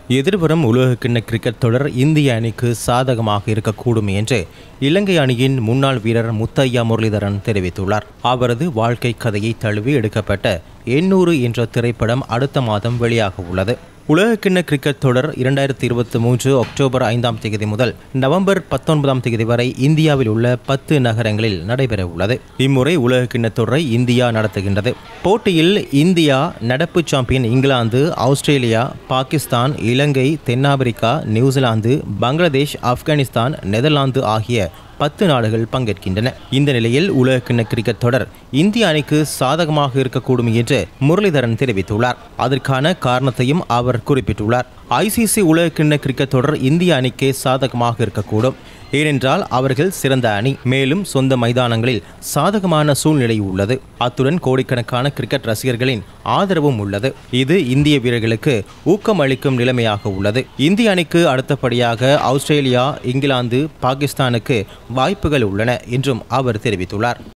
எதிர்வரும் உலகக்கிண்ண கிரிக்கெட் தொடர் இந்திய அணிக்கு சாதகமாக இருக்கக்கூடும் என்று இலங்கை அணியின் முன்னாள் வீரர் முத்தையா முரளிதரன் தெரிவித்துள்ளார் அவரது வாழ்க்கை கதையை தழுவி எடுக்கப்பட்ட எண்ணூறு என்ற திரைப்படம் அடுத்த மாதம் வெளியாக உள்ளது உலகக்கிண்ண கிரிக்கெட் தொடர் இரண்டாயிரத்தி இருபத்தி மூன்று அக்டோபர் ஐந்தாம் தேதி முதல் நவம்பர் பத்தொன்பதாம் தேதி வரை இந்தியாவில் உள்ள பத்து நகரங்களில் நடைபெற உள்ளது இம்முறை உலகக்கிண்ண தொடரை இந்தியா நடத்துகின்றது போட்டியில் இந்தியா நடப்பு champion England Australia Pakistan Ilangai தென்னாப்பிரிக்கா நியூசிலாந்து பங்களாதேஷ் ஆப்கானிஸ்தான் நெதர்லாந்து ஆகிய பத்து நாடுகள் பங்கேற்கின்றன இந்த நிலையில் உலகக்கிண்ண கிரிக்கெட் தொடர் இந்திய அணிக்கு சாதகமாக இருக்கக்கூடும் என்று முரளிதரன் தெரிவித்துள்ளார் அதற்கான காரணத்தையும் அவர் குறிப்பிட்டுள்ளார் ஐசிசி உலகக்கிண்ண கிரிக்கெட் தொடர் இந்திய அணிக்கே சாதகமாக இருக்கக்கூடும் ஏனென்றால் அவர்கள் சிறந்த அணி மேலும் சொந்த மைதானங்களில் சாதகமான சூழ்நிலை உள்ளது அத்துடன் கோடிக்கணக்கான கிரிக்கெட் ரசிகர்களின் ஆதரவும் உள்ளது இது இந்திய வீரர்களுக்கு ஊக்கம் அளிக்கும் நிலைமையாக உள்ளது இந்திய அணிக்கு அடுத்தபடியாக ஆஸ்திரேலியா இங்கிலாந்து பாகிஸ்தானுக்கு வாய்ப்புகள் உள்ளன என்றும் அவர் தெரிவித்துள்ளார்